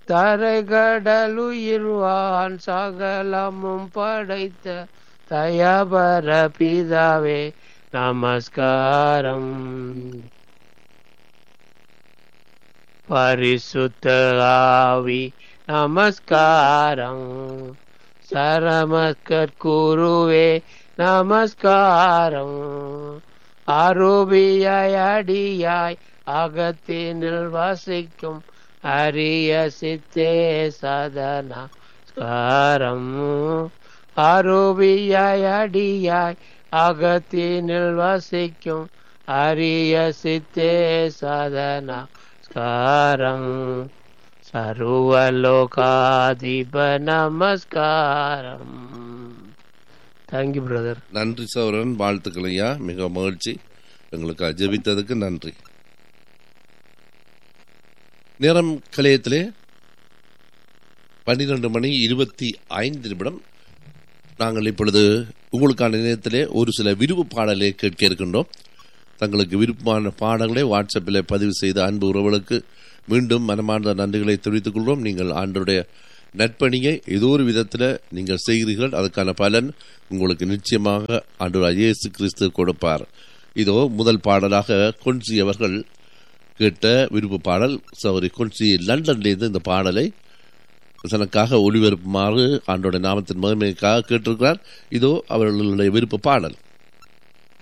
தரை கடலுயிர்வான் சகலமும் படைத்த தயபர பிதாவே நமஸ்காரம் பரிசுத்த ஆவி நமஸ்காரம் சரமஸ்கர் குருவே நமஸ்காரம் அருபியாய் அடியாய் அகத்தினில் வசிக்கும் அரிய சித்தே சதனஸ்காரம் அருபியாய் அடியாய் அகத்தினில் வசிக்கும் அரிய சித்தே சதனஸ்காரம் சர்வலோகாதிப நமஸ்காரம் தேங்க்யூ பிரதர் நன்றி சௌரன் வாழ்த்துக்கள் ஐயா மிக மகிழ்ச்சி எங்களுக்கு ஜெபித்ததுக்கு நன்றி நேரம் கலையத்திலே பன்னிரண்டு மணி இருபத்தி ஐந்து நிமிடம் நாங்கள் இப்பொழுது உங்களுக்கான நேரத்திலே ஒரு சில விருப்பு பாடலை கேட்க இருக்கின்றோம் தங்களுக்கு விருப்பமான பாடங்களை வாட்ஸ்அப்பில் பதிவு செய்த அன்பு உறவுகளுக்கு மீண்டும் மனமார்ந்த நன்றிகளை தெரிவித்துக் கொள்வோம் நீங்கள் ஆண்டருடைய நட்பணியை ஏதோ ஒரு விதத்தில் நீங்கள் செய்கிறீர்கள் அதுக்கான பலன் உங்களுக்கு நிச்சயமாக ஆண்டவர் இயேசு கிறிஸ்து கொடுப்பார் இதோ முதல் பாடலாக கொன்சி அவர்கள் கேட்ட விருப்ப பாடல் சௌரி கொன்சி லண்டன்லேருந்து இந்த பாடலை தனக்காக ஒளிபரப்புமாறு ஆண்டோட நாமத்தின் மகிமைக்காக கேட்டிருக்கிறார் இதோ அவர்களுடைய விருப்ப பாடல்